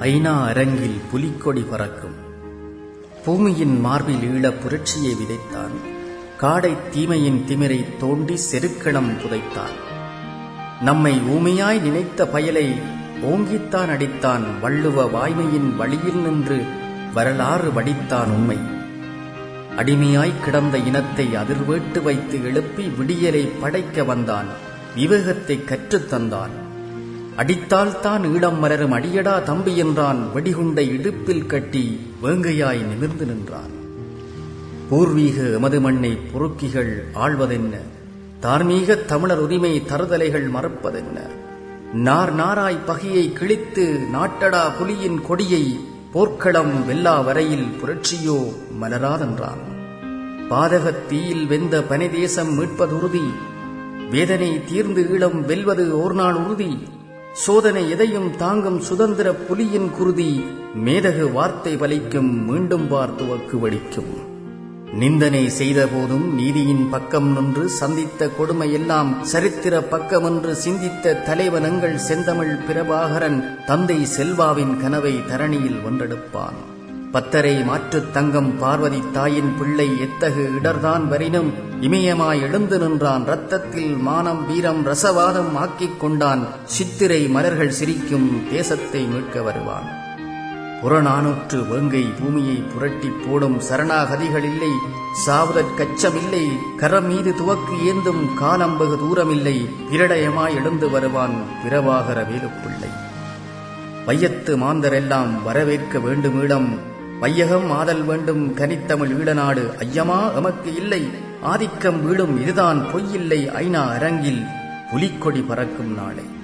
ஐநா அரங்கில் புலிக்கொடி பறக்கும் பூமியின் மார்பில் ஈழ புரட்சியை விதைத்தான் காடை தீமையின் திமிரை தோண்டி செருக்களம் புதைத்தான் நம்மை ஊமையாய் நினைத்த பயலை ஓங்கித்தான் அடித்தான் வள்ளுவ வாய்மையின் வழியில் நின்று வரலாறு வடித்தான் உண்மை அடிமையாய் கிடந்த இனத்தை அதிர்வேட்டு வைத்து எழுப்பி விடியலை படைக்க வந்தான் விவேகத்தை கற்றுத் தந்தான் அடித்தால் தான் ஈழம் மலரும் அடியடா தம்பி என்றான் வெடிகுண்டை இடுப்பில் கட்டி வேங்கையாய் நிமிர்ந்து நின்றான் பூர்வீக எமது மண்ணை பொறுக்கிகள் ஆள்வதென்ன தார்மீக தமிழர் உரிமை தருதலைகள் மறுப்பதென்ன நார் நாராய் பகையை கிழித்து நாட்டடா புலியின் கொடியை போர்க்களம் வெல்லா வரையில் புரட்சியோ மலராதென்றான் பாதகத் தீயில் வெந்த பனிதேசம் மீட்பதுறுதி வேதனை தீர்ந்து ஈழம் வெல்வது ஓர் நாள் உறுதி சோதனை எதையும் தாங்கும் சுதந்திர புலியின் குருதி மேதகு வார்த்தை பலிக்கும் மீண்டும் பார்த்துவக்கு வடிக்கும் நிந்தனை செய்த போதும் நீதியின் பக்கம் நின்று சந்தித்த கொடுமையெல்லாம் சரித்திர பக்கமென்று சிந்தித்த தலைவனங்கள் செந்தமிழ் பிரபாகரன் தந்தை செல்வாவின் கனவை தரணியில் வென்றெடுப்பான் பத்தரை மாற்றுத் தங்கம் பார்வதி தாயின் பிள்ளை எத்தகு இடர்தான் வரினும் இமயமாய் எழுந்து நின்றான் ரத்தத்தில் மானம் வீரம் ரசவாதம் ஆக்கிக் கொண்டான் சித்திரை மலர்கள் சிரிக்கும் தேசத்தை மீட்க வருவான் புறநானூற்று வேங்கை பூமியை புரட்டி போடும் சரணாகதிகள் இல்லை சாவுதற் கச்சமில்லை கரம் மீது துவக்கு ஏந்தும் காலம் வெகு தூரமில்லை பிரடயமாய் எழுந்து வருவான் பிரபாகர வேலுப்பிள்ளை வையத்து மாந்தரெல்லாம் வரவேற்க வேண்டுமிடம் வையகம் ஆதல் வேண்டும் கனித்தமிழ் ஈழநாடு ஐயமா எமக்கு இல்லை ஆதிக்கம் வீடும் இதுதான் பொய்யில்லை ஐநா அரங்கில் புலிக்கொடி பறக்கும் நாளை